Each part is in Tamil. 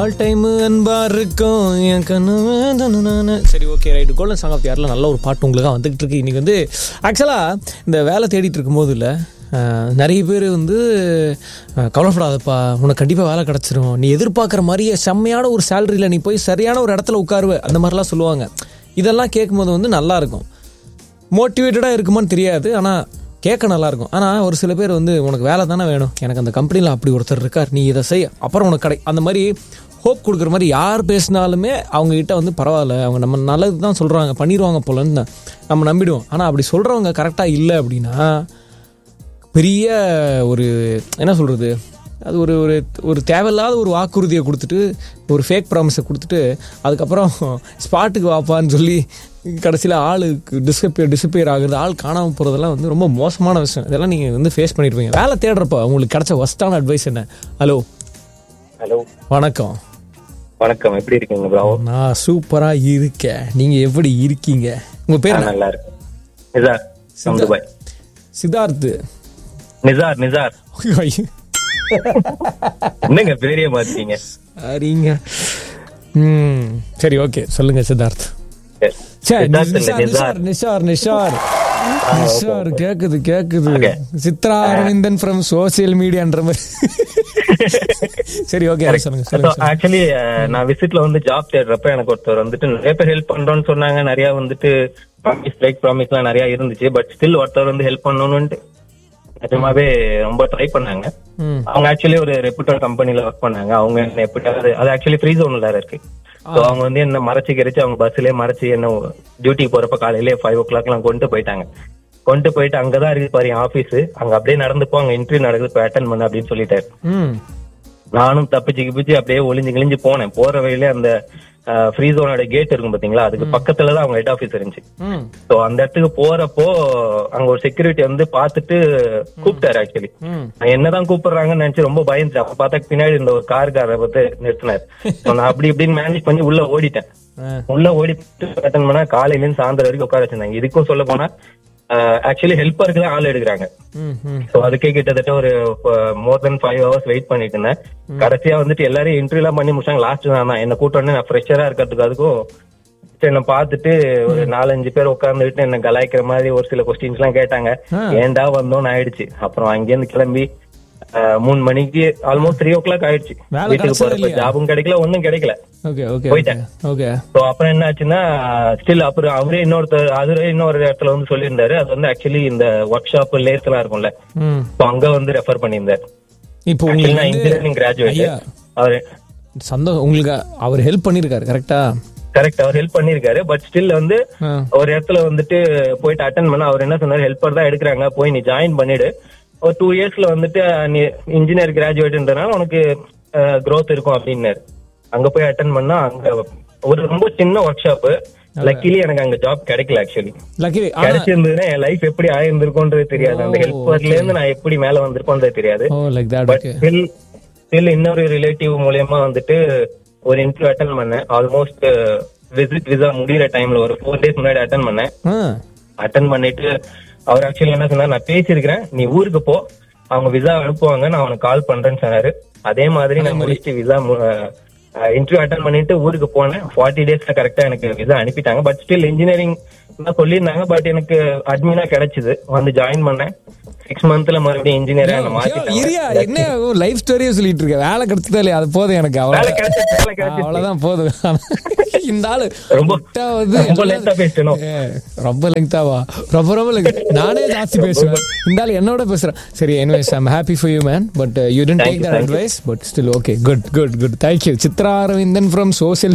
ஆல் டைம் அன்பா இருக்கும் என் கண்ணு வேதனை. சரி okay right golden song of யாரில் நல்ல ஒரு பாட்டு உங்களுக்காக வந்துகிட்டு இருக்கு இன்னைக்கு வந்து ஆக்சுவலாக இந்த வேலை தேடிட்டு இருக்கும்போது இல்லை நிறைய பேர் வந்து அஹ், கவலைப்படாதப்பா உனக்கு கண்டிப்பாக வேலை கிடச்சிரும் நீ எதிர்பார்க்குற மாதிரியே செம்மையான ஒரு சேலரியில் நீ போய் சரியான ஒரு இடத்துல உட்காருவ அந்த மாதிரிலாம் சொல்லுவாங்க இதெல்லாம் கேட்கும்போது வந்து நல்லா இருக்கும் மோட்டிவேட்டடாக இருக்குமான்னு தெரியாது ஆனால் கேட்க நல்லாயிருக்கும் ஆனால் ஒரு சில பேர் வந்து உனக்கு வேலை தானே வேணும் எனக்கு அந்த கம்பெனியில் அப்படி ஒருத்தர் இருக்கார் நீ இதை செய் அப்புறம் உனக்கு கடை அந்த மாதிரி ஹோப் கொடுக்குற மாதிரி யார் பேசினாலுமே அவங்க கிட்ட வந்து பரவாயில்ல அவங்க நம்ம நல்லது தான் சொல்கிறாங்க பண்ணிடுவாங்க போலன்னு தான் நம்ம நம்பிடுவோம் ஆனால் அப்படி சொல்கிறவங்க கரெக்டாக இல்லை அப்படின்னா பெரிய ஒரு என்ன சொல்கிறது அது ஒரு ஒரு ஒரு தேவையில்லாத ஒரு வாக்குறுதியை கொடுத்துட்டு ஒரு ஃபேக் ப்ராமிஸை கொடுத்துட்டு அதுக்கப்புறம் ஸ்பாட்டுக்கு வாப்பான்னு சொல்லி கடைசியில் ஆளுக்கு டிஸ்அப்பியர் டிசப்பியர் ஆகுறது ஆள் காணாமல் போகிறதெல்லாம் வந்து ரொம்ப மோசமான விஷயம் இதெல்லாம் நீங்கள் வந்து ஃபேஸ் பண்ணியிருப்பீங்க வேலை தேடுறப்ப உங்களுக்கு கிடைச்ச ஒஸ்டான அட்வைஸ் என்ன ஹலோ ஹலோ வணக்கம் வணக்கம் எப்படி இருக்கீங்க ப்ரோ நான் சூப்பராக இருக்கேன் நீங்கள் எப்படி இருக்கீங்க உங்கள் பேர் என்ன? நல்லா இருக்கு நிசார் from துபாய் சித்தார்த்து நிசார் நிசார் என்னங்க பேரே மாத்தீங்க சரிங்க ம் சரி ஓகே சொல்லுங்க சித்தார்த் சரி சித்தார்த் இல்ல, நிஷார் நிஷார் நிஷார் நிஷார் நிஷார் கேக்குது கேக்குது Okay. Chitra Aravindan from social மீடியான்ற மாதிரி சரி ஓகே சொல்லுங்க சொல்லுங்க ஆக்சுவலி நான் விசிட்ல வந்து ஜாப் தேடுறப்ப எனக்கு ஒருத்தர் வந்துட்டு நிறைய பேர் ஹெல்ப் பண்றோம்னு சொன்னாங்க நிறைய வந்துட்டு ப்ராமிஸ் பிரேக் ப்ராமிஸ் எல்லாம் நிறைய இருந்துச்சு பட் ஸ்டில் ஒருத்தர் வந்து ஹெல்ப் பண்ணணும்னு நிஜமாவே ரொம்ப ட்ரை பண்ணாங்க ம் அவங்க ஆக்சுவலி ஒரு ரெப்யூட்டட் கம்பெனில ஒர்க் பண்ணாங்க அவங்க என்ன எப்படியாவது அது ஆக்சுவலி ஃப்ரீ ஜோன்ல இருக்கு ஸோ அவங்க வந்து என்ன மறைச்சு கிடைச்சு அவங்க பஸ்லயே மறைச்சு என்ன டியூட்டிக்கு போறப்ப காலையிலே ஃபைவ் ஓ கிளாக் எல்லாம் கொண்டு போயிட்டாங்க கொண்டு போயிட்டு அங்கதான் இருக்கு பாரு ஆபீஸ் அங்க அப்படியே நடந்து போ அங்க இன்டர்வியூ நடக்குது போய் அட்டன் பண்ணு அப்படின்னு சொல்லிட்டாரு ம் நானும் தப்பிச்சு கிப்பிச்சு அப்படியே ஒளிஞ்சு கிழிஞ்சு போனேன் போற வழியில அந்த ஃப்ரீ ஜோனோட கேட் இருக்கும் பாத்தீங்களா அதுக்கு பக்கத்துல தான் அவங்க ஹெட் ஆபீஸ் இருந்துச்சு ம் சோ அந்த இடத்துக்கு போறப்போ அங்க ஒரு செக்யூரிட்டி வந்து பாத்துட்டு கூப்பிட்டாரு ஆக்சுவலி ம் நான் என்னதான் கூப்பிடுறாங்கன்னு நினைச்சு ரொம்ப பயந்துச்சு அப்ப பார்த்தா பின்னாடி இந்த ஒரு காருக்கார பார்த்து நிறுத்தினார் So நான் அப்படி இப்படின்னு மேனேஜ் பண்ணி உள்ள ஓடிட்டேன் ஆ. உள்ள ஓடி அட்டன் பண்ணா காலையில இருந்து சாயந்தரம் வரைக்கும் உட்கார வச்சிருந்தாங்க இதுக்கும் சொல்ல போனா ஆக்சுவலி ஹெல்ப்பருக்கு தான் ஆள் எடுக்கிறாங்க ம் ம் சோ அதுக்கே கிட்டத்தட்ட ஒரு more than five hours wait பண்ணிட்டு இருந்தேன் கடைசியா வந்துட்டு எல்லாரும் இன்டர்வியூ எல்லாம் பண்ணி முடிச்சாங்க லாஸ்ட் நான் தான் என்ன கூட்டோன்னு நான் ஃப்ரெஷரா இருக்கிறதுக்கு அதுக்கும் என்ன பார்த்துட்டு ஒரு நாலஞ்சு பேர் உட்கார்ந்துட்டு என்ன கலாய்க்கிற மாதிரி ஒரு சில கொஸ்டின்ஸ் எல்லாம் கேட்டாங்க ஆ. ஏன்டா வந்தோம்னு ஆயிடுச்சு அப்புறம் அங்கேருந்து கிளம்பி அஹ், மூணு மணிக்கு ஆல்மோஸ்ட் த்ரீ ஓ கிளாக் ஆயிடுச்சு வேலை வீட்டுக்கு கிடைச்சதா போறப்ப இல்லையா? ஜாபும் கிடைக்கல ஒண்ணும் கிடைக்கல ஓகே ஓகே போயிட்டேன். ஓகே சோ அப்புறம் என்ன ஆச்சுன்னா ஸ்டில் அப்புறம் அவரே இன்னொருத்தர் அவரே இன்னொரு இடத்துல வந்து சொல்லியிருந்தாரு அது வந்து ஆக்சுவலி இந்த ஒர்க் ஷாப் லேஸ் எல்லாம் இருக்கும்ல ம் So அங்க வந்து ரெஃபர் பண்ணியிருந்தாரு இப்போ Actually நான் உங்களுக்கு இன்ஜினியரிங் கிராஜுவேட் ஐயா அவரு சந்தோஷம் உங்களுக்கு அவர் ஹெல்ப் பண்ணியிருக்காரு கரெக்டா கரெக்ட் அவர் ஹெல்ப் பண்ணிருக்காரு பட் ஸ்டில் வந்து ஆ ஒரு இடத்துல வந்துட்டு போயிட்டு அட்டன் பண்ண அவர் என்ன சொன்னாரு ஹெல்ப்பர் தான் எடுக்கிறாங்க போய் நீ ஜாயின் பண்ணிடு ஒரு டூ இயர்ஸ்ல வந்துட்டு நீ இன்ஜினியர் கிராஜுவேட்ன்றனால உனக்கு growth இருக்கும் அப்படின்னாரு அங்க போய் அட்டன் பண்ணா அங்க ஒரு ரொம்ப சின்ன ஒர்க் ஷாப் லக்கிலி எனக்கு அங்க ஜாப் கிடைக்கல ஆக்சுவலி லக்கி கிடைச்சிருந்ததுன்னா என் லைஃப் எப்படி ஆயிருந்திருக்கும்ன்றது தெரியாது அந்த Oh, ஹெல்ப்பர்ல இருந்து நான் எப்படி மேல வந்திருக்கோன்றது தெரியாது oh like that but okay still still இன்னொரு ரிலேட்டிவ் மூலியமா வந்துட்டு ஒரு இன்டர்வியூ அட்டன் பண்ணேன் ஆல்மோஸ்ட் விசிட் விசா முடியிற டைம்ல ஒரு ஃபோர் டேஸ் முன்னாடி அட்டன் பண்ணேன் ஆ அட்டன் பண்ணிட்டு அவர் ஆக்சுவலி என்ன சொன்னார் நான் பேசியிருக்கிறேன் நீ ஊருக்கு போ அவங்க விசா அனுப்புவாங்க நான் அவனுக்கு கால் பண்றேன்னு சொன்னாரு அதே மாதிரி நான் முடிச்சுட்டு விசா இன்டர்வியூ அட்டன் பண்ணிட்டு ஊருக்கு போனேன் ஃபார்ட்டி டேஸ்ல கரெக்டா எனக்கு விசா அனுப்பிட்டாங்க பட் ஸ்டில் இன்ஜினியரிங் தான் சொல்லியிருந்தாங்க பட் எனக்கு அட்மினா கிடைச்சது வந்து ஜாயின் பண்ணேன் சிக்ஸ் மந்த்ல மறுபடியும் இன்ஜினியரா என்ன மாத்திட்டாங்க இரியா என்ன லைஃப் ஸ்டோரியே சொல்லிட்டு இருக்க வேலை கிடைச்சதா இல்லையா அது போதும் எனக்கு வேலை அவ்வளவு கிடைச்சிருச்சு, வேலை கிடைச்சிருச்சு. அவ்வளவுதான் போதும் இந்த ஆளு ரொம்ப- விட்டா வந்து ரொம்ப length ஆ பேசணும். ஏ, ரொம்ப லெங்தாவா ரொம்ப ரொம்ப length. நானே ஜாஸ்தி பேசுவேன் இந்த ஆளு என்னோட பேசுறேன் சரி anyways I'm happy for you man but you tend Thank take you, that thank you. Advice but still okay good good good thank you Chitra Aravindan from social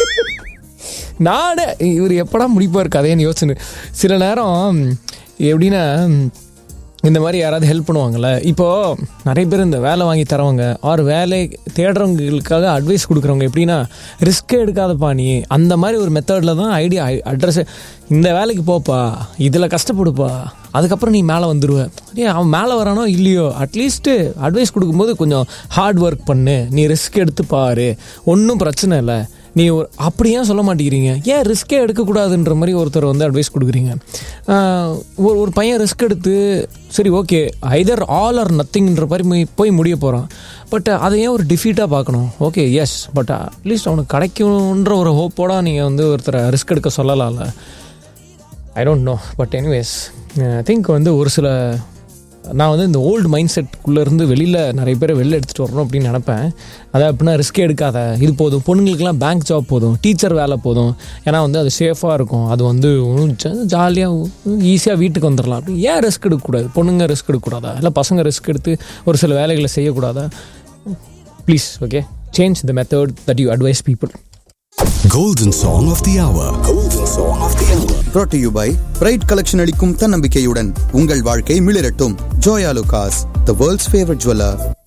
நானே இவர் எப்படா முடிப்பார் கதைன்னு யோசனை சில நேரம் எப்படின்னா இந்த மாதிரி யாராவது ஹெல்ப் பண்ணுவாங்கல்ல இப்போ நிறைய பேர் இந்த வேலை வாங்கி தரவங்க ஆர் வேலை தேடுறவங்களுக்காக அட்வைஸ் கொடுக்குறவங்க எப்படின்னா ரிஸ்க் எடுக்காதப்பா நீ அந்த மாதிரி ஒரு மெத்தடில் தான் ஐடியா அட்ரஸ் இந்த வேலைக்கு போப்பா இதில் கஷ்டப்படுப்பா அதுக்கப்புறம் நீ மேலே வந்துடுவ ஏன் அவன் மேலே வரானோ இல்லையோ அட்லீஸ்ட்டு அட்வைஸ் கொடுக்கும்போது கொஞ்சம் ஹார்ட் ஒர்க் பண்ணு நீ ரிஸ்க் எடுத்து பாரு ஒன்றும் பிரச்சனை இல்லை நீ ஒரு அப்படி ஏன் சொல்ல மாட்டேங்கிறீங்க ஏன் ரிஸ்க்கே எடுக்கக்கூடாதுன்ற மாதிரி ஒருத்தர் வந்து அட்வைஸ் கொடுக்குறீங்க ஆஹ் ஒரு ஒரு பையன் ரிஸ்க் எடுத்து சரி ஓகே ஐதர் ஆல் ஆர் நத்திங்ன்ற மாதிரி போய் போய் முடிய போகிறான் பட் அதை ஏன் ஒரு டிஃபீட்டாக பார்க்கணும் ஓகே எஸ் பட் அட்லீஸ்ட் அவனுக்கு கிடைக்கும்ன்ற ஒரு ஹோப்போட நீங்கள் வந்து ஒருத்தரை ரிஸ்க் எடுக்க சொல்லலாம்ல I don't know but anyways I think வந்து ஒரு சில நான் வந்து இந்த ஓல்டு மைண்ட் செட்குள்ளேருந்து வெளியில் நிறைய பேரை வெளில எடுத்துகிட்டு வரணும் அப்படின்னு நினப்பேன் அதான் அப்படின்னா ரிஸ்கே எடுக்காத இது போதும் பொண்ணுங்களுக்குலாம் பேங்க் ஜாப் போதும் டீச்சர் வேலை போதும் ஏன்னா வந்து அது சேஃபாக இருக்கும் அது வந்து ஜாலியாக ஈஸியாக வீட்டுக்கு வந்துடலாம் அப்படி ஏன் ரிஸ்க் எடுக்கக்கூடாது பொண்ணுங்க ரிஸ்க் எடுக்கக்கூடாதா இல்லை பசங்க ரிஸ்க் எடுத்து ஒரு சில வேலைகளை செய்யக்கூடாதா please okay change the method that you advice people Golden Song of the Hour. Golden Song of the Hour. brought to you by bright collection அளிக்கும் தன்னம்பிக்கையுடன் உங்கள் வாழ்க்கை மிளிரட்டும் Joyalukkas the world's favourite jeweller